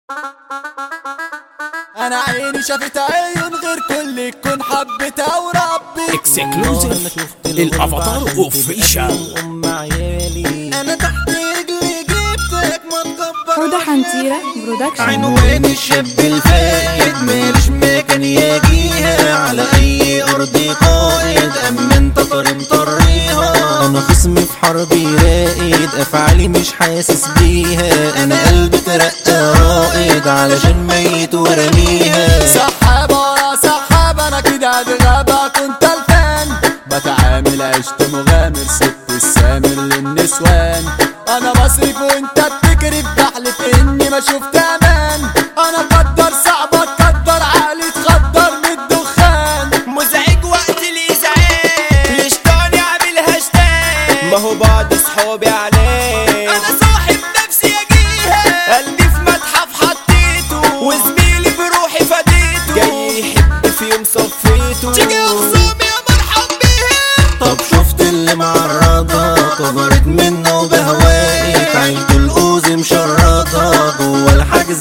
انا عيني شافت عيون غير كل كون حبتها وربي اكسكلوزيف الافاتار اوفيشال ام عيالي انا تحت رجلي جبتك ما تكبر حودة حنتيرة برودكشن عنوان الشاب الفايد مالش مكان يجيها على اي ارض قائد اما انت طري مطريها انا خصمي في حربي راقد افعالي مش حاسس بيها انا قلبي ترقى رائد علشان ميت ورميها سحابة ورا سحابة انا كده اتغابة كنت الفان بتعامل عشت مغامر سبت السامر للنسوان انا بصرف وانت بتكرف بحلف اني ما شفت امان انا قدر صعبة تقدر عقلي تخدر من الدخان مزعج وقت الازعاج يشطاني اعمل هاشتاج ما هو بعض صحابي عليه انا صاحب نفسي اجيها قلبي في متحف حطيته وزميلي بروحي فديته جاي يحب في يوم صفيته تيجي اخصامي يا مرحب بيها طب شفت اللي معرضها كبرت منه بهوائك عيلته الأوزي مشرطها جوه الحجز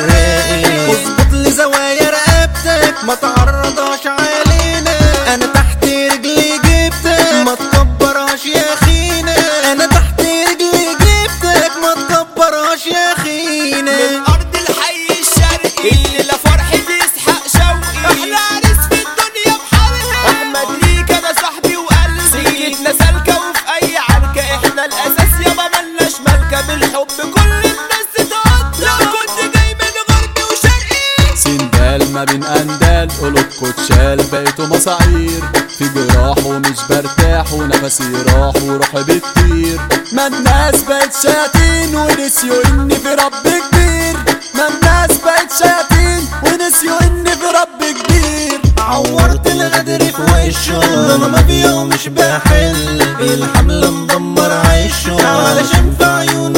تفرقي اظبط لي زوايا رقبتك ما تعرضهاش علينا انا تحت رجلي جبتك ما تكبرهاش يا اخينا انا تحت رجلي جبتك ما تكبرهاش يا اخينا من ارض الحي الشرقي اللي لا فرحتي يسحق شوقي احلى عريس في الدنيا بحالها احمد ليك انا صاحبي وقلبي سكتنا سالكه وفي اي عركه احنا الاساس يابا ملناش مالكه بالحب كل الناس تتقطع لو كنت جاي من غربي وشرقي سندال ما بين اندال قلوب كوتشال بقيتوا مصاعير في جراح ومش برتاح ونفسي راح وروحي بتطير ما الناس بقت شياطين ونسيوا اني في رب كبير ما الناس بقت شياطين ونسيوا اني في رب كبير عورت الغدر في وشه ده انا مافيا ومش بحل الحملة مدمر عيشه علشان في عيونه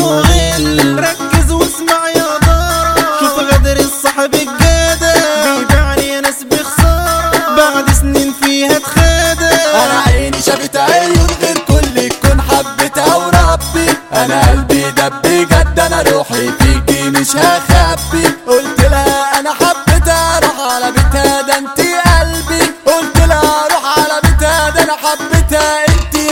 غل ركز واسمع يا دارة شوف غدر الصاحب الجادة بيبيعني يا ناس بخسارة بعد سنين فيها اتخادى انا عيني شافت عيون غير كل كون حبتها وربي انا قلبي دب جد انا روحي فيكي مش هخبي قلت لها انا حبيتها روح على بيتها ده انتي قلبي قلت لها روح على بيتها ده انا حبيتها انتي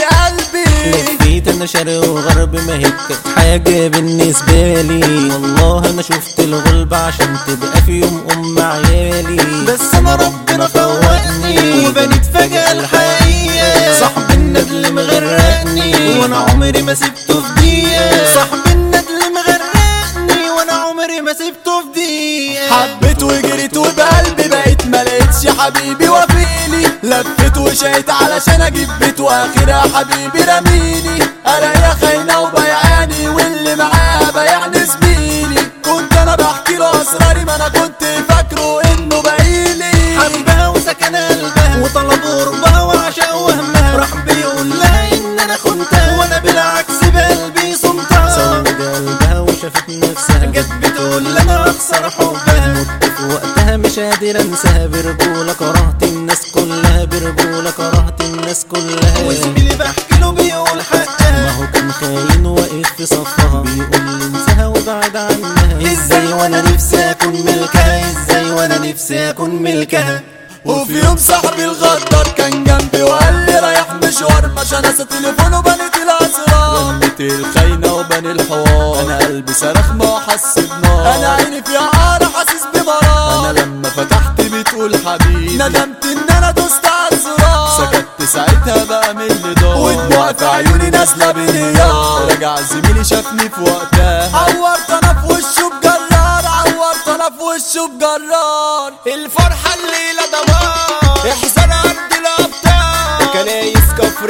قلبي لفيت انا شرق وغرب ما هي كانت حاجة بالنسبة لي والله انا شفت الغلب عشان تبقى في يوم ام عيالي بس انا ربنا فوقني وبنيت فجأة الحقيقة صاحب الندل مغرقني وانا عمري ما سبته في دقيقة صاحب الندل مغرقني وانا عمري ما سبته في دقيقة حبيت وجريت وبقلبي بقيت ملقتش حبيبي وفيلي لفت وشيت علشان اجيب بيت واخرها حبيبي رميني الاقيها خاينه وبيعاني واللي معاها بيعني زميلي كنت انا بحكي له اسراري ما انا كنت فاكره انه باقيلي حبها وسكن قلبها وطلب قربها وعشق وهمها راح بيقول لها ان انا خنتها وانا بالعكس بقلبي صمتها سود قلبها وشافت نفسها جت بتقول لي انا اخسر حبها مت في وقتها مش قادر انساها برجولة كرهت الناس كلها برجولة كرهت الناس كلها وزميلي بحكي له بيقول حقها ما هو كان خاين واقف في صفها بيقول لي انساها وابعد عنها ازاي وانا نفسي اكون ملكها ازاي وانا نفسي اكون ملكها وفي يوم صاحبي الغدار كان جنبي وقال لي رايح مشوار مش ناسي تليفونه بنت الاسرار رنت الخاينه وبني الحوار انا قلبي صرخ ما حس بنار انا عيني في عار حاسس بمرار انا لما فتحت بتقول حبيبي ندمت ان انا دوست على الزرار سكت ساعتها بقى من اللي دار ودموع في عيوني نازله بنيار رجع زميلي شافني في وقتها عورت انا في وشه بجرار عورت انا في وشه بجرار الفرحة الليلة دمار احزان عند الأبطال كنايس كفر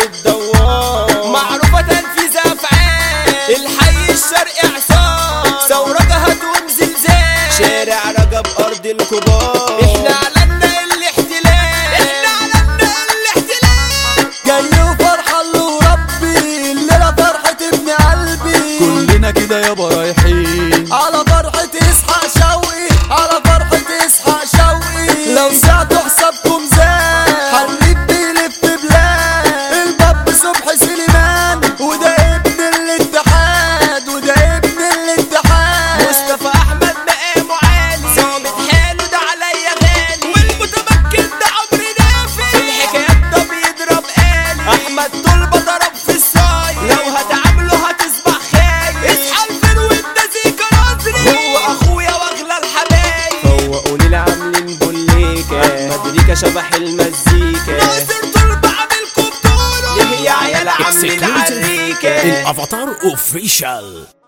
الدوار معروفة تنفيذ أفعال الحي الشرقي عصام ثورة هتقوم زلزال شارع رجب أرض الكبار احنا علنا الاحتلال احنا علنا الاحتلال جاي وفرحة اللي ربي الليلة فرحة ابن قلبي كلنا كده يابا رايحين على فرحة اسحاق شوقي على فرحة اسحاق شوقي لو ساعتوا حسابكم زاد حريك بيلف بلاد الباب صبحي سليمان وده ابن الاتحاد وده ابن الاتحاد مصطفى أحمد مقامه شبح المزيكا ناصر طول بعملكم بطولة ليه يا عيال عم العريكة الافاتار اوفيشال